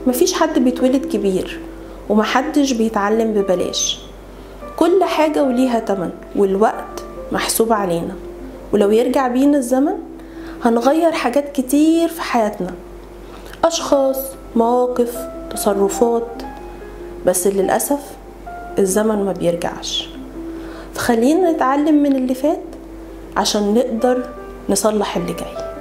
مفيش حد بيتولد كبير ومحدش بيتعلم ببلاش كل حاجة وليها تمن والوقت محسوب علينا ولو يرجع بينا الزمن هنغير حاجات كتير في حياتنا أشخاص مواقف تصرفات بس للأسف الزمن ما بيرجعش فخلينا نتعلم من اللي فات عشان نقدر نصلح اللي جاي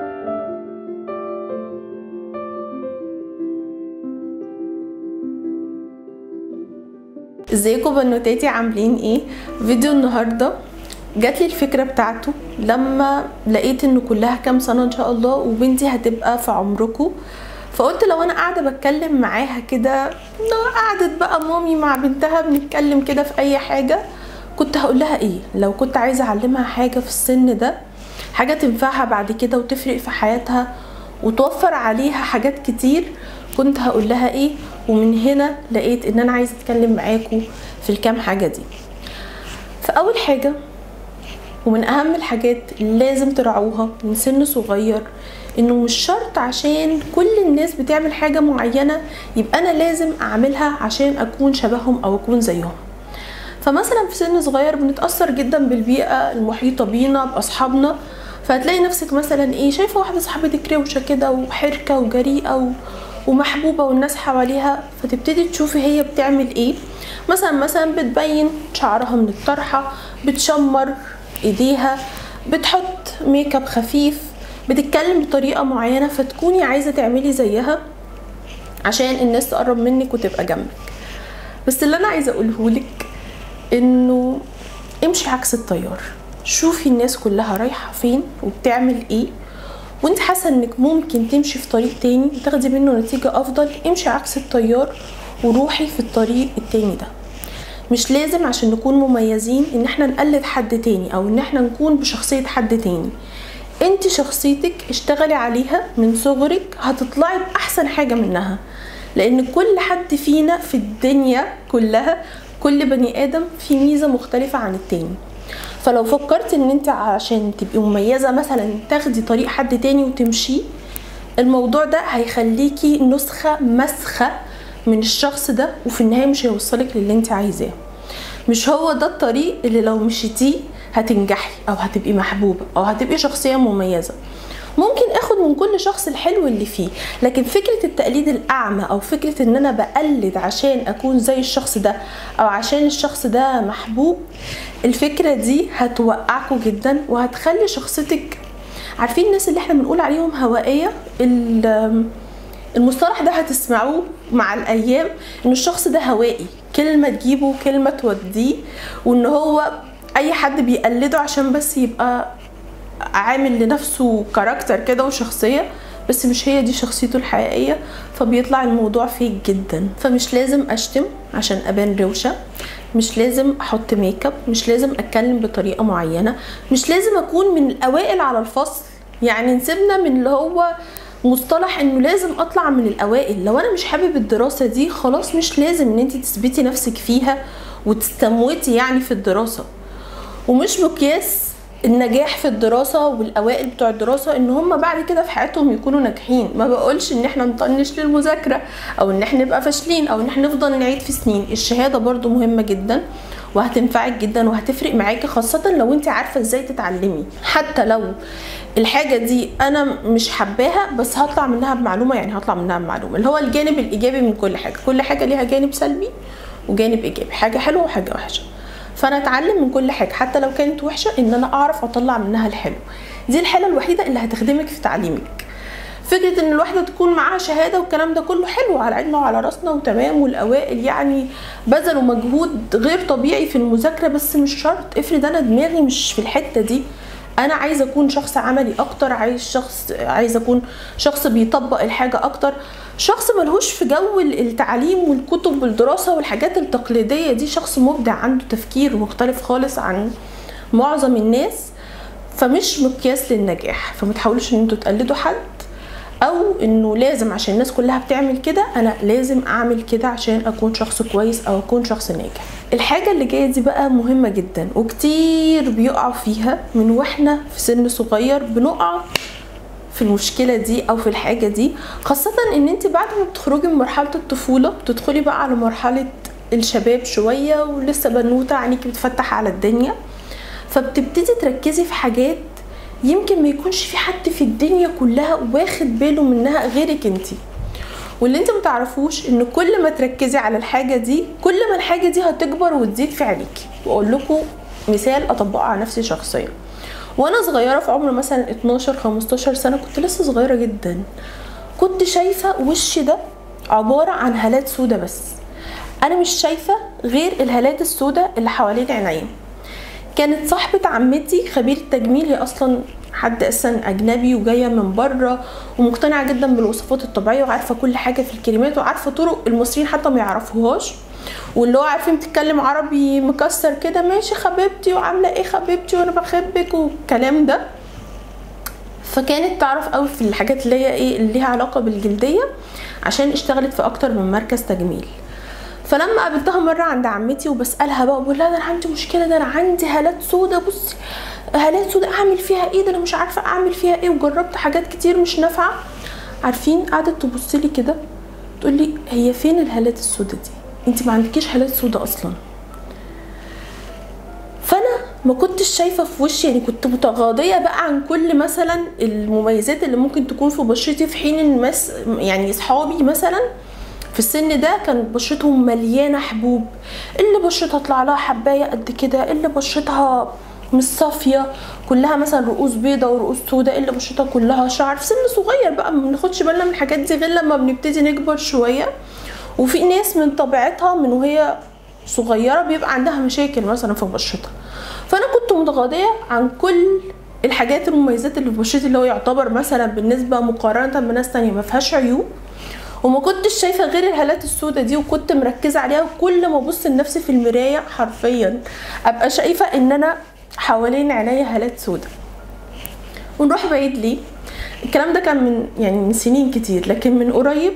ازيكم بنوتاتي عاملين ايه فيديو النهارده جات لي الفكره بتاعته لما لقيت ان كلها كام سنه ان شاء الله وبنتي هتبقى في عمركم فقلت لو انا قاعده بتكلم معاها كده قعدت بقى مامي مع بنتها بنتكلم كده في اي حاجه كنت هقول لها ايه لو كنت عايزه اعلمها حاجه في السن ده حاجه تنفعها بعد كده وتفرق في حياتها وتوفر عليها حاجات كتير كنت هقول لها ايه ومن هنا لقيت ان انا عايزه اتكلم معاكم في الكام حاجه دي فاول حاجه ومن اهم الحاجات اللي لازم تراعوها من سن صغير انه مش شرط عشان كل الناس بتعمل حاجه معينه يبقى انا لازم اعملها عشان اكون شبههم او اكون زيهم فمثلا في سن صغير بنتاثر جدا بالبيئه المحيطه بينا باصحابنا فهتلاقي نفسك مثلا ايه شايفه واحده صاحبتك روشه كده وحركه وجريئه و... ومحبوبه والناس حواليها فتبتدي تشوفي هي بتعمل ايه مثلا مثلا بتبين شعرها من الطرحه بتشمر ايديها بتحط ميك اب خفيف بتتكلم بطريقه معينه فتكوني عايزه تعملي زيها عشان الناس تقرب منك وتبقى جنبك بس اللي انا عايزه اقوله لك انه امشي عكس التيار شوفي الناس كلها رايحه فين وبتعمل ايه وانت حاسه انك ممكن تمشي في طريق تاني وتاخدي منه نتيجه افضل امشي عكس التيار وروحي في الطريق التاني ده مش لازم عشان نكون مميزين ان احنا نقلد حد تاني او ان احنا نكون بشخصيه حد تاني انت شخصيتك اشتغلي عليها من صغرك هتطلعي باحسن حاجه منها لان كل حد فينا في الدنيا كلها كل بني ادم في ميزه مختلفه عن التاني فلو فكرت ان انت عشان تبقي مميزه مثلا تاخدي طريق حد تاني وتمشي الموضوع ده هيخليكي نسخه مسخه من الشخص ده وفي النهايه مش هيوصلك للي انت عايزاه مش هو ده الطريق اللي لو مشيتيه هتنجحي او هتبقي محبوبه او هتبقي شخصيه مميزه ممكن اخد من كل شخص الحلو اللي فيه لكن فكره التقليد الاعمى او فكره ان انا بقلد عشان اكون زي الشخص ده او عشان الشخص ده محبوب الفكره دي هتوقعكم جدا وهتخلي شخصيتك عارفين الناس اللي احنا بنقول عليهم هوائيه المصطلح ده هتسمعوه مع الايام ان الشخص ده هوائي كلمه تجيبه كلمه توديه وان هو اي حد بيقلده عشان بس يبقى عامل لنفسه كاركتر كده وشخصيه بس مش هي دي شخصيته الحقيقيه فبيطلع الموضوع فيك جدا فمش لازم اشتم عشان ابان روشه مش لازم احط ميك اب مش لازم اتكلم بطريقه معينه مش لازم اكون من الاوائل على الفصل يعني نسيبنا من اللي هو مصطلح انه لازم اطلع من الاوائل لو انا مش حابب الدراسه دي خلاص مش لازم ان انت تثبتي نفسك فيها وتستموتي يعني في الدراسه ومش مقياس النجاح في الدراسة والأوائل بتوع الدراسة إن هم بعد كده في حياتهم يكونوا ناجحين ما بقولش إن إحنا نطنش للمذاكرة أو إن إحنا نبقى فاشلين أو إن إحنا نفضل نعيد في سنين الشهادة برضو مهمة جدا وهتنفعك جدا وهتفرق معاكي خاصة لو انت عارفة ازاي تتعلمي حتى لو الحاجة دي انا مش حباها بس هطلع منها بمعلومة يعني هطلع منها بمعلومة اللي هو الجانب الايجابي من كل حاجة كل حاجة ليها جانب سلبي وجانب ايجابي حاجة حلوة وحاجة وحشة فانا اتعلم من كل حاجه حتى لو كانت وحشه ان انا اعرف اطلع منها الحلو دي الحاله الوحيده اللي هتخدمك في تعليمك فكره ان الواحده تكون معاها شهاده والكلام ده كله حلو على عيننا وعلى راسنا وتمام والاوائل يعني بذلوا مجهود غير طبيعي في المذاكره بس مش شرط افرض انا دماغي مش في الحته دي انا عايزه اكون شخص عملي اكتر عايز شخص عايزه اكون شخص بيطبق الحاجه اكتر شخص ملهوش في جو التعليم والكتب والدراسه والحاجات التقليديه دي شخص مبدع عنده تفكير مختلف خالص عن معظم الناس فمش مقياس للنجاح فما تحاولوش ان انتوا تقلدوا حد او انه لازم عشان الناس كلها بتعمل كده انا لازم اعمل كده عشان اكون شخص كويس او اكون شخص ناجح الحاجة اللي جاية دي بقى مهمة جدا وكتير بيقعوا فيها من واحنا في سن صغير بنقع في المشكله دي او في الحاجه دي خاصه ان انت بعد ما بتخرجي من مرحله الطفوله بتدخلي بقى على مرحله الشباب شويه ولسه بنوته عينيكي بتفتح على الدنيا فبتبتدي تركزي في حاجات يمكن ما يكونش في حد في الدنيا كلها واخد باله منها غيرك انتي واللي انت متعرفوش ان كل ما تركزي على الحاجه دي كل ما الحاجه دي هتكبر وتزيد في عينيكي واقول لكم مثال اطبقه على نفسي شخصيا وانا صغيره في عمر مثلا 12 15 سنه كنت لسه صغيره جدا كنت شايفه وشي ده عباره عن هالات سودة بس انا مش شايفه غير الهالات السوداء اللي حوالين عينيا كانت صاحبة عمتي خبيرة تجميل هي أصلا حد أصلا أجنبي وجاية من بره ومقتنعة جدا بالوصفات الطبيعية وعارفة كل حاجة في الكريمات وعارفة طرق المصريين حتى ما يعرفوهاش واللي هو عارفين تتكلم عربي مكسر كده ماشي حبيبتي وعاملة ايه حبيبتي وانا بحبك والكلام ده فكانت تعرف قوي في الحاجات اللي هي ايه اللي ليها علاقة بالجلدية عشان اشتغلت في اكتر من مركز تجميل فلما قابلتها مره عند عمتي وبسالها بقى بقول لها ده انا عندي مشكله ده انا عندي هالات سودة بصي هالات سودة اعمل فيها ايه ده انا مش عارفه اعمل فيها ايه وجربت حاجات كتير مش نافعه عارفين قعدت تبص لي كده تقول لي هي فين الهالات السودة دي انت ما عندكيش هالات سودة اصلا فانا ما كنتش شايفه في وشي يعني كنت متغاضيه بقى عن كل مثلا المميزات اللي ممكن تكون في بشرتي في حين الناس يعني اصحابي مثلا في السن ده كان بشرتهم مليانه حبوب اللي بشرتها طلع لها حبايه قد كده اللي بشرتها مش صافيه كلها مثلا رؤوس بيضة ورؤوس سوداء اللي بشرتها كلها شعر في سن صغير بقى ما بناخدش بالنا من الحاجات دي غير لما بنبتدي نكبر شويه وفي ناس من طبيعتها من وهي صغيره بيبقى عندها مشاكل مثلا في بشرتها فانا كنت متغاضيه عن كل الحاجات المميزات اللي في بشرتي اللي هو يعتبر مثلا بالنسبه مقارنه بناس تانية ما فيهاش عيوب وما كنتش شايفه غير الهالات السوداء دي وكنت مركزه عليها وكل ما ابص لنفسي في المرايه حرفيا ابقى شايفه ان انا حوالين عينيا هالات سوداء ونروح بعيد ليه الكلام ده كان من يعني من سنين كتير لكن من قريب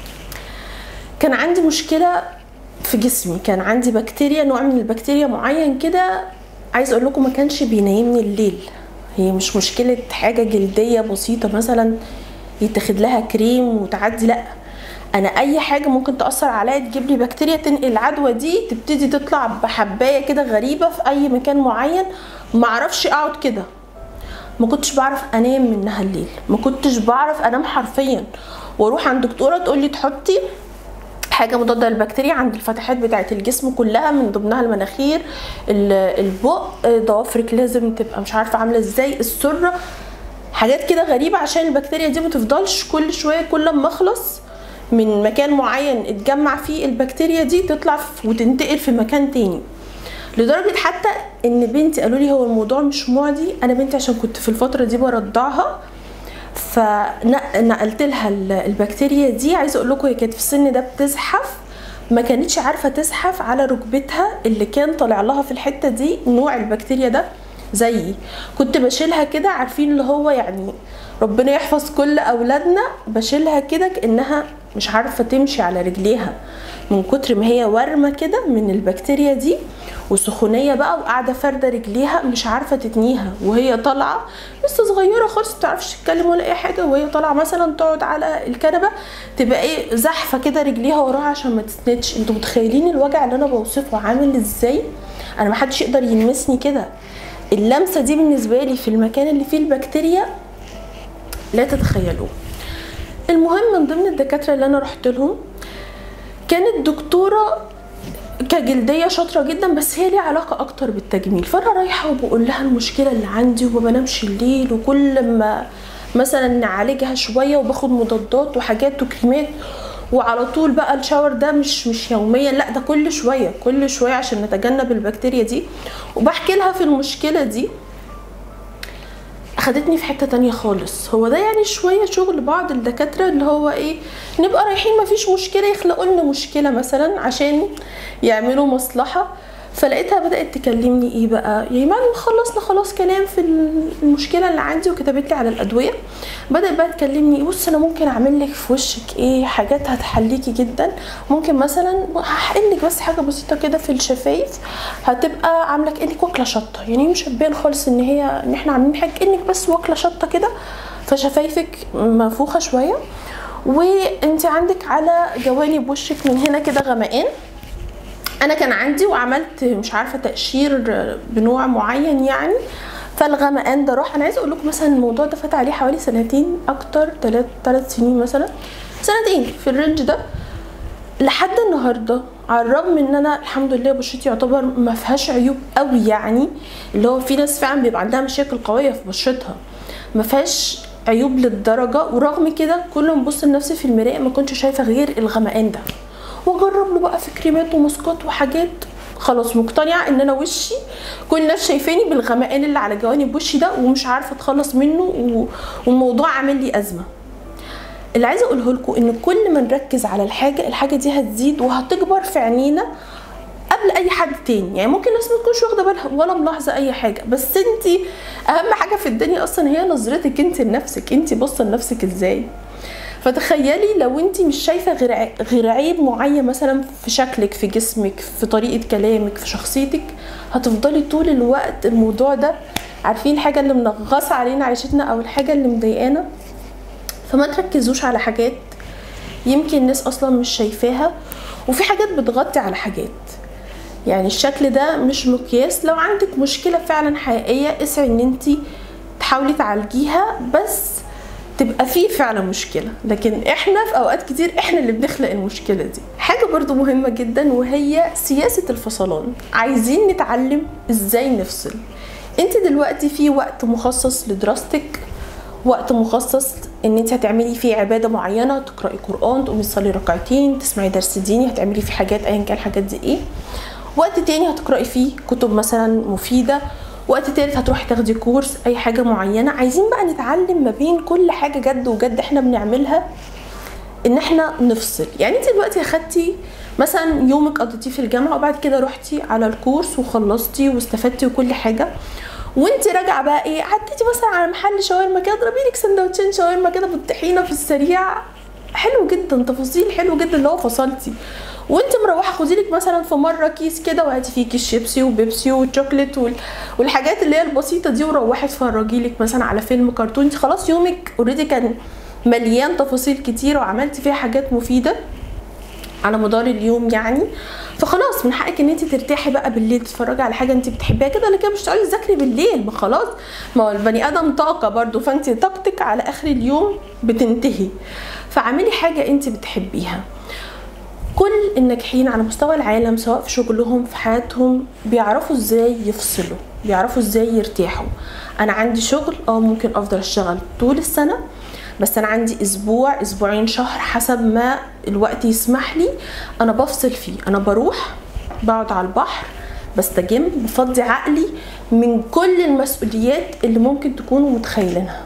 كان عندي مشكله في جسمي كان عندي بكتيريا نوع من البكتيريا معين كده عايز اقول لكم ما كانش بينيمني الليل هي مش مشكله حاجه جلديه بسيطه مثلا يتاخد لها كريم وتعدي لا انا اي حاجه ممكن تاثر عليا تجيب لي بكتيريا تنقل العدوى دي تبتدي تطلع بحبايه كده غريبه في اي مكان معين ما اعرفش اقعد كده ما كنتش بعرف انام منها الليل ما كنتش بعرف انام حرفيا واروح عند دكتوره تقول لي تحطي حاجه مضاده للبكتيريا عند الفتحات بتاعه الجسم كلها من ضمنها المناخير البق ضوافرك لازم تبقى مش عارفه عامله ازاي السره حاجات كده غريبه عشان البكتيريا دي ما تفضلش كل شويه كل ما اخلص من مكان معين اتجمع فيه البكتيريا دي تطلع وتنتقل في مكان تاني لدرجه حتى ان بنتي قالوا لي هو الموضوع مش معدي انا بنتي عشان كنت في الفتره دي برضعها فنقلت لها البكتيريا دي عايزه اقول لكم هي كانت في السن ده بتزحف ما كانتش عارفه تزحف على ركبتها اللي كان طالع لها في الحته دي نوع البكتيريا ده زيي كنت بشيلها كده عارفين اللي هو يعني ربنا يحفظ كل اولادنا بشيلها كده كانها مش عارفه تمشي على رجليها من كتر ما هي ورمه كده من البكتيريا دي وسخونيه بقى وقاعده فارده رجليها مش عارفه تتنيها وهي طالعه لسه صغيره خالص ما بتعرفش تتكلم ولا اي حاجه وهي طالعه مثلا تقعد على الكنبه تبقى ايه زحفه كده رجليها وراها عشان ما تسندش انتوا متخيلين الوجع اللي انا بوصفه عامل ازاي انا محدش يقدر يلمسني كده اللمسه دي بالنسبه لي في المكان اللي فيه البكتيريا لا تتخيلوه المهم من ضمن الدكاتره اللي انا رحت لهم كانت دكتوره كجلديه شاطره جدا بس هي ليها علاقه اكتر بالتجميل فانا رايحه وبقول لها المشكله اللي عندي وما بنامش الليل وكل ما مثلا نعالجها شويه وباخد مضادات وحاجات وكريمات وعلى طول بقى الشاور ده مش مش يوميا لا ده كل شويه كل شويه عشان نتجنب البكتيريا دي وبحكي لها في المشكله دي اخدتني في حته تانية خالص هو ده يعني شويه شغل بعض الدكاتره اللي هو ايه نبقى رايحين مفيش مشكله يخلقوا لنا مشكله مثلا عشان يعملوا مصلحه فلقيتها بدات تكلمني ايه بقى يا ايمان خلصنا خلاص كلام في المشكله اللي عندي وكتبت لي على الادويه بدات بقى تكلمني بص انا ممكن اعمل لك في وشك ايه حاجات هتحليكي جدا ممكن مثلا هحقن لك بس حاجه بسيطه كده في الشفايف هتبقى عامله كانك واكله شطه يعني مش هتبان خالص ان هي ان احنا عاملين حاجه كانك بس واكله شطه كده فشفايفك منفوخه شويه وانت عندك على جوانب وشك من هنا كده غمقان انا كان عندي وعملت مش عارفه تقشير بنوع معين يعني فالغمقان ده راح انا عايزه اقول لكم مثلا الموضوع ده فات عليه حوالي سنتين اكتر ثلاث ثلاث سنين مثلا سنتين في الرينج ده لحد النهارده على الرغم من ان انا الحمد لله بشرتي يعتبر ما فيهاش عيوب قوي يعني اللي هو في ناس فعلا بيبقى عندها مشاكل قويه في بشرتها ما فيهاش عيوب للدرجه ورغم كده كل ما ابص لنفسي في المرايه ما كنتش شايفه غير الغمقان ده واجرب له بقى في كريمات وماسكات وحاجات خلاص مقتنعه ان انا وشي كل الناس شايفاني بالغمقان اللي على جوانب وشي ده ومش عارفه اتخلص منه و... والموضوع عامل لي ازمه اللي عايزه اقوله لكم ان كل ما نركز على الحاجه الحاجه دي هتزيد وهتكبر في عينينا قبل اي حد تاني يعني ممكن الناس ما تكونش واخده بالها ولا ملاحظه اي حاجه بس انت اهم حاجه في الدنيا اصلا هي نظرتك انت لنفسك انت باصه لنفسك ازاي فتخيلي لو انت مش شايفه غير غير عيب معين مثلا في شكلك في جسمك في طريقه كلامك في شخصيتك هتفضلي طول الوقت الموضوع ده عارفين الحاجه اللي منغصه علينا عيشتنا او الحاجه اللي مضايقانا فما تركزوش على حاجات يمكن الناس اصلا مش شايفاها وفي حاجات بتغطي على حاجات يعني الشكل ده مش مقياس لو عندك مشكله فعلا حقيقيه اسعي ان انت تحاولي تعالجيها بس تبقى فيه فعلا مشكله لكن احنا في اوقات كتير احنا اللي بنخلق المشكله دي حاجه برضو مهمه جدا وهي سياسه الفصلان عايزين نتعلم ازاي نفصل انت دلوقتي في وقت مخصص لدراستك وقت مخصص ان انت هتعملي فيه عباده معينه تقراي قران تقومي تصلي ركعتين تسمعي درس ديني هتعملي فيه حاجات ايا كان الحاجات دي ايه وقت تاني هتقراي فيه كتب مثلا مفيده وقت تالت هتروحي تاخدي كورس اي حاجه معينه عايزين بقى نتعلم ما بين كل حاجه جد وجد احنا بنعملها ان احنا نفصل يعني انت دلوقتي اخدتي مثلا يومك قضيتيه في الجامعه وبعد كده رحتي على الكورس وخلصتي واستفدتي وكل حاجه وانت راجعه بقى ايه عديتي مثلا على محل شاورما كده اضربي لك سندوتشين شاورما كده بالطحينه في السريع حلو جدا تفاصيل حلو جدا اللي هو فصلتي وانت مروحه خدي لك مثلا في مره كيس كده وهاتي فيه كيس شيبسي وبيبسي وشوكليت وال... والحاجات اللي هي البسيطه دي وروحي اتفرجي لك مثلا على فيلم كرتون انت خلاص يومك اوريدي كان مليان تفاصيل كتير وعملتي فيها حاجات مفيده على مدار اليوم يعني فخلاص من حقك ان انت ترتاحي بقى بالليل تتفرجي على حاجه انت بتحبيها كده ولا كده مش تقعدي تذاكري بالليل ما خلاص ما هو البني ادم طاقه برضو فانت طاقتك على اخر اليوم بتنتهي فاعملي حاجه انت بتحبيها كل الناجحين على مستوى العالم سواء في شغلهم في حياتهم بيعرفوا ازاي يفصلوا بيعرفوا ازاي يرتاحوا انا عندي شغل اه ممكن افضل اشتغل طول السنه بس انا عندي اسبوع اسبوعين شهر حسب ما الوقت يسمح لي انا بفصل فيه انا بروح بقعد على البحر بستجم بفضي عقلي من كل المسؤوليات اللي ممكن تكونوا متخيلينها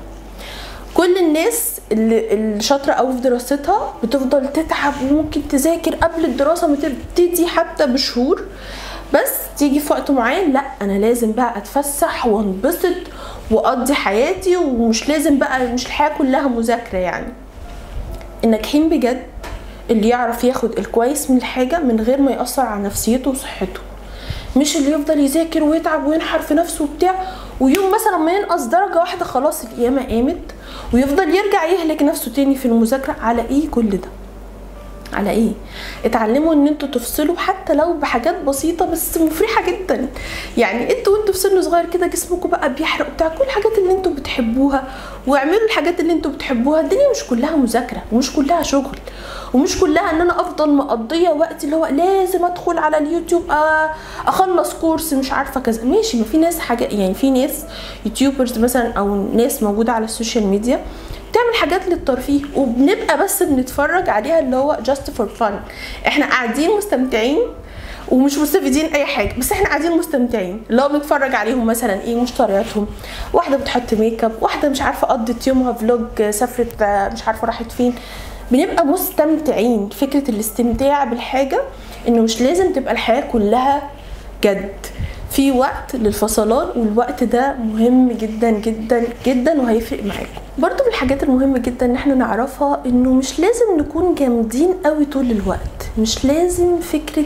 كل الناس اللي اللي شاطره قوي في دراستها بتفضل تتعب وممكن تذاكر قبل الدراسه ما تبتدي حتى بشهور بس تيجي في وقت معين لا انا لازم بقى اتفسح وانبسط واقضي حياتي ومش لازم بقى مش الحياه كلها مذاكره يعني الناجحين بجد اللي يعرف ياخد الكويس من الحاجه من غير ما ياثر على نفسيته وصحته مش اللي يفضل يذاكر ويتعب وينحر في نفسه وبتاع ويوم مثلا ما ينقص درجه واحده خلاص القيامه قامت ويفضل يرجع يهلك نفسه تاني في المذاكره على ايه كل ده على ايه اتعلموا ان انتوا تفصلوا حتى لو بحاجات بسيطه بس مفرحه جدا يعني انتوا وانتوا في سن صغير كده جسمكم بقى بيحرق بتاع كل الحاجات اللي انتوا بتحبوها واعملوا الحاجات اللي انتوا بتحبوها الدنيا مش كلها مذاكره ومش كلها شغل ومش كلها ان انا افضل مقضيه وقت اللي هو لازم ادخل على اليوتيوب اخلص كورس مش عارفه كذا ماشي ما في ناس حاجه يعني في ناس يوتيوبرز مثلا او ناس موجوده على السوشيال ميديا بتعمل حاجات للترفيه وبنبقى بس بنتفرج عليها اللي هو جاست فور فن احنا قاعدين مستمتعين ومش مستفيدين اي حاجه بس احنا قاعدين مستمتعين اللي هو بنتفرج عليهم مثلا ايه مشترياتهم واحده بتحط ميك اب واحده مش عارفه قضت يومها فلوج سافرت مش عارفه راحت فين بنبقى مستمتعين فكره الاستمتاع بالحاجه انه مش لازم تبقى الحياه كلها جد في وقت للفصلان والوقت ده مهم جدا جدا جدا وهيفرق معاكم برضو من الحاجات المهمة جدا ان احنا نعرفها انه مش لازم نكون جامدين قوي طول الوقت مش لازم فكرة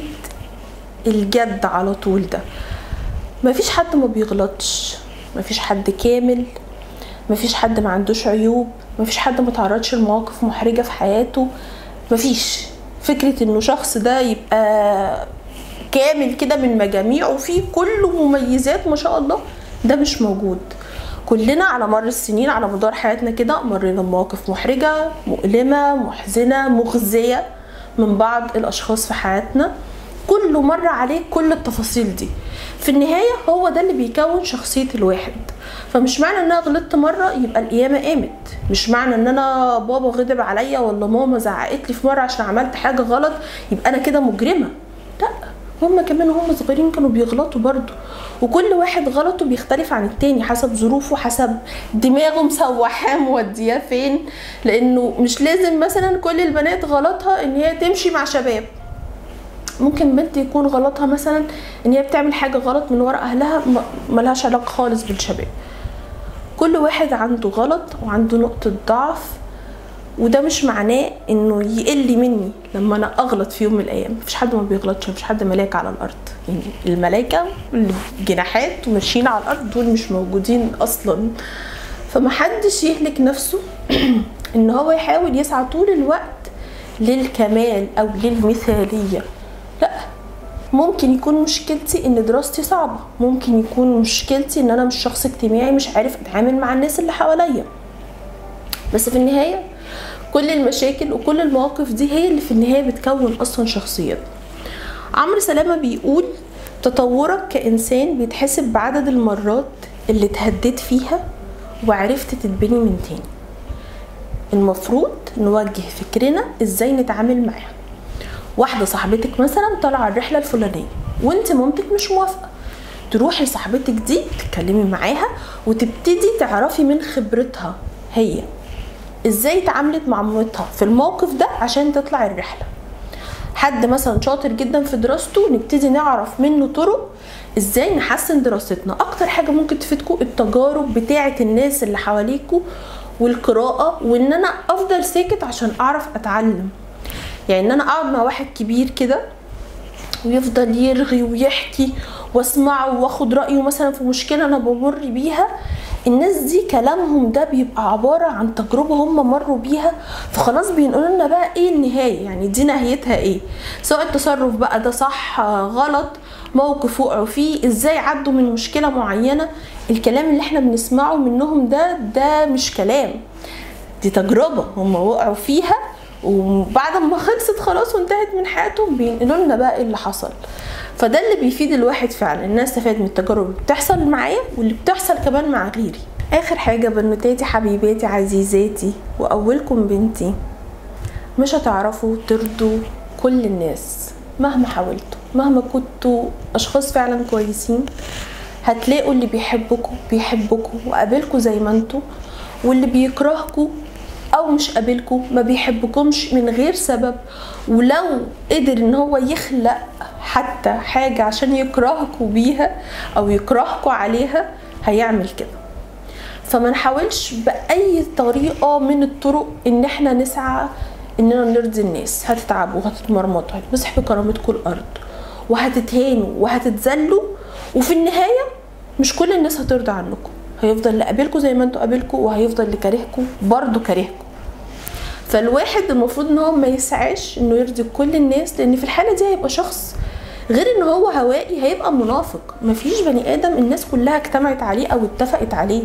الجد على طول ده مفيش حد ما بيغلطش مفيش حد كامل مفيش حد ما عندوش عيوب مفيش حد ما تعرضش لمواقف محرجه في حياته مفيش فكره انه شخص ده يبقى كامل كده من مجاميعه وفيه كل مميزات ما شاء الله ده مش موجود كلنا على مر السنين على مدار حياتنا كده مرينا بمواقف محرجة مؤلمة محزنة مخزية من بعض الأشخاص في حياتنا كله مر عليه كل التفاصيل دي في النهاية هو ده اللي بيكون شخصية الواحد فمش معنى ان انا غلطت مرة يبقى القيامة قامت مش معنى ان انا بابا غضب عليا ولا ماما زعقت لي في مرة عشان عملت حاجة غلط يبقى انا كده مجرمة لا هما كمان وهم صغيرين كانوا بيغلطوا برضو وكل واحد غلطه بيختلف عن التاني حسب ظروفه حسب دماغه مسوحاه مودياه فين لانه مش لازم مثلا كل البنات غلطها ان هي تمشي مع شباب ممكن بنت يكون غلطها مثلا ان هي بتعمل حاجه غلط من ورا اهلها ملهاش علاقه خالص بالشباب كل واحد عنده غلط وعنده نقطه ضعف وده مش معناه انه يقل مني لما انا اغلط في يوم من الايام مفيش حد ما بيغلطش مفيش حد ملاك على الارض يعني الملائكه اللي جناحات وماشيين على الارض دول مش موجودين اصلا فمحدش يهلك نفسه ان هو يحاول يسعى طول الوقت للكمال او للمثاليه لا ممكن يكون مشكلتي ان دراستي صعبه ممكن يكون مشكلتي ان انا مش شخص اجتماعي مش عارف اتعامل مع الناس اللي حواليا بس في النهايه كل المشاكل وكل المواقف دي هي اللي في النهايه بتكون اصلا شخصيتنا عمرو سلامه بيقول تطورك كانسان بيتحسب بعدد المرات اللي اتهديت فيها وعرفت تتبني من تاني المفروض نوجه فكرنا ازاي نتعامل معاها واحدة صاحبتك مثلا طالعة الرحلة الفلانية وانت مامتك مش موافقة تروحي لصاحبتك دي تتكلمي معاها وتبتدي تعرفي من خبرتها هي ازاي اتعاملت مع مامتها في الموقف ده عشان تطلع الرحلة حد مثلا شاطر جدا في دراسته نبتدي نعرف منه طرق ازاي نحسن دراستنا اكتر حاجة ممكن تفيدكم التجارب بتاعة الناس اللي حواليكوا والقراءة وان انا افضل ساكت عشان اعرف اتعلم يعني ان انا اقعد مع واحد كبير كده ويفضل يرغي ويحكي واسمعه واخد رايه مثلا في مشكله انا بمر بيها الناس دي كلامهم ده بيبقى عبارة عن تجربة هم مروا بيها فخلاص بينقلوا لنا بقى ايه النهاية يعني دي نهايتها ايه سواء التصرف بقى ده صح غلط موقف وقعوا فيه ازاي عدوا من مشكلة معينة الكلام اللي احنا بنسمعه منهم ده ده مش كلام دي تجربة هم وقعوا فيها وبعد ما خلصت خلاص وانتهت من حياتهم بينقلوا لنا بقى ايه اللي حصل فده اللي بيفيد الواحد فعلا ان انا استفاد من التجارب اللي بتحصل معايا واللي بتحصل كمان مع غيري اخر حاجه بنوتاتي حبيباتي عزيزاتي واولكم بنتي مش هتعرفوا ترضوا كل الناس مهما حاولتوا مهما كنتوا اشخاص فعلا كويسين هتلاقوا اللي بيحبكوا بيحبكوا وقابلكوا زي ما انتوا واللي بيكرهكوا او مش قابلكوا ما بيحبكمش من غير سبب ولو قدر ان هو يخلق حتى حاجة عشان يكرهكوا بيها او يكرهكوا عليها هيعمل كده فما نحاولش بأي طريقة من الطرق ان احنا نسعى اننا نرضي الناس هتتعبوا وهتتمرمطوا هتمسح بكرامتكم الارض وهتتهانوا وهتتذلوا وفي النهاية مش كل الناس هترضى عنكم هيفضل اللي قابلكم زي ما انتوا قابلكم وهيفضل اللي كارهكم برضه كارهكم فالواحد المفروض ان هو ما يسعاش انه يرضي كل الناس لان في الحاله دي هيبقى شخص غير ان هو هوائي هيبقى منافق مفيش بني ادم الناس كلها اجتمعت عليه او اتفقت عليه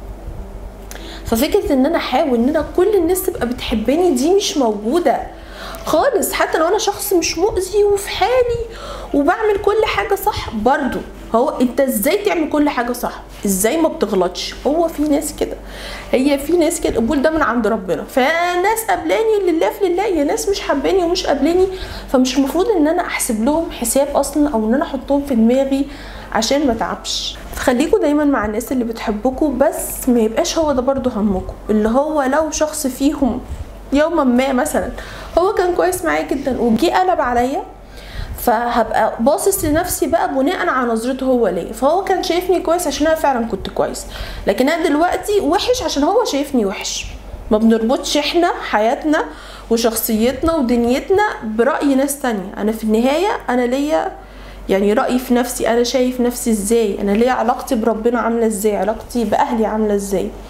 ففكره ان انا احاول ان انا كل الناس تبقى بتحبني دي مش موجوده خالص حتى لو انا شخص مش مؤذي وفي حالي وبعمل كل حاجه صح برضو هو انت ازاي تعمل كل حاجه صح ازاي ما بتغلطش هو في ناس كده هي في ناس كده القبول ده من عند ربنا فناس قبلاني لله في لله يا ناس مش حباني ومش قابلاني فمش المفروض ان انا احسب لهم حساب اصلا او ان انا احطهم في دماغي عشان ما تعبش خليكوا دايما مع الناس اللي بتحبكوا بس ما يبقاش هو ده برضو همكم اللي هو لو شخص فيهم يوما ما مثلا هو كان كويس معايا جدا وجي قلب عليا فهبقى باصص لنفسي بقى بناء على نظرته هو ليا فهو كان شايفني كويس عشان انا فعلا كنت كويس لكن انا دلوقتي وحش عشان هو شايفني وحش ما بنربطش احنا حياتنا وشخصيتنا ودنيتنا برأي ناس تانية انا في النهاية انا ليا يعني رأيي في نفسي انا شايف نفسي ازاي انا ليا علاقتي بربنا عاملة ازاي علاقتي باهلي عاملة ازاي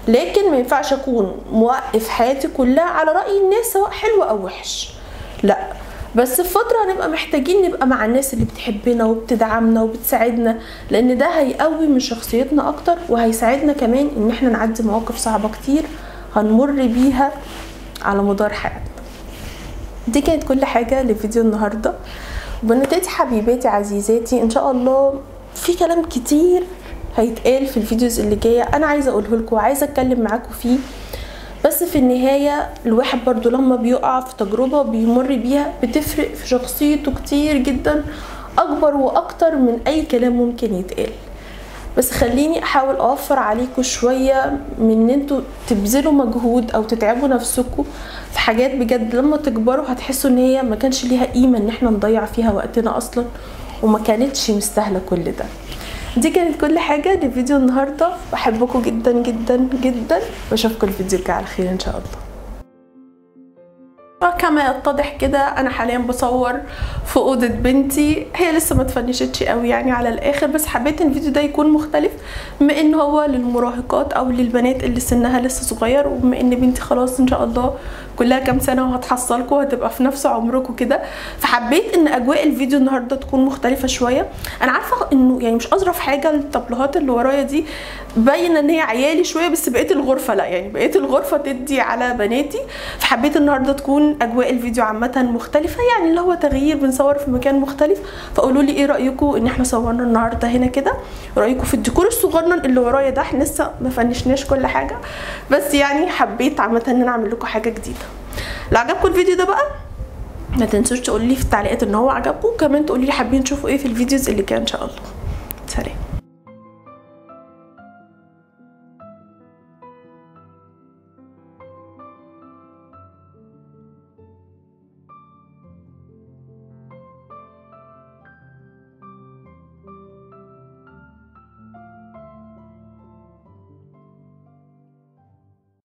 لكن ما ينفعش اكون موقف حياتي كلها على راي الناس سواء حلو او وحش لا بس في فترة هنبقى محتاجين نبقى مع الناس اللي بتحبنا وبتدعمنا وبتساعدنا لان ده هيقوي من شخصيتنا اكتر وهيساعدنا كمان ان احنا نعدي مواقف صعبة كتير هنمر بيها على مدار حياتنا دي كانت كل حاجة لفيديو النهاردة بناتاتي حبيباتي عزيزاتي ان شاء الله في كلام كتير هيتقال في الفيديوز اللي جاية انا عايزة اقوله لكم وعايزة اتكلم معاكم فيه بس في النهاية الواحد برضو لما بيقع في تجربة بيمر بيها بتفرق في شخصيته كتير جدا اكبر واكتر من اي كلام ممكن يتقال بس خليني احاول اوفر عليكم شوية من ان انتوا تبذلوا مجهود او تتعبوا نفسكم في حاجات بجد لما تكبروا هتحسوا ان هي ما كانش ليها قيمة ان احنا نضيع فيها وقتنا اصلا وما كانتش مستاهلة كل ده دي كانت كل حاجة لفيديو النهاردة بحبكم جدا جدا جدا واشوفكم الفيديو الجاي على خير ان شاء الله كما يتضح كده انا حاليا بصور في اوضه بنتي هي لسه ما تفنشتش قوي يعني على الاخر بس حبيت ان الفيديو ده يكون مختلف بما ان هو للمراهقات او للبنات اللي سنها لسه صغير وبما ان بنتي خلاص ان شاء الله كلها كام سنه وهتحصلكم وهتبقى في نفس عمركم كده فحبيت ان اجواء الفيديو النهارده تكون مختلفه شويه انا عارفه انه يعني مش اظرف حاجه الطبلات اللي ورايا دي باينه ان هي عيالي شويه بس بقيه الغرفه لا يعني بقيه الغرفه تدي على بناتي فحبيت النهارده تكون اجواء الفيديو عامه مختلفه يعني اللي هو تغيير بنصور في مكان مختلف فقولوا لي ايه رايكم ان احنا صورنا النهارده هنا كده رايكم في الديكور الصغنن اللي ورايا ده احنا لسه ما فنشناش كل حاجه بس يعني حبيت عامه ان انا اعمل لكم حاجه جديده لو عجبكم الفيديو ده بقى ما تنسوش تقولوا لي في التعليقات ان هو عجبكم وكمان تقولوا لي حابين تشوفوا ايه في الفيديوز اللي جايه ان شاء الله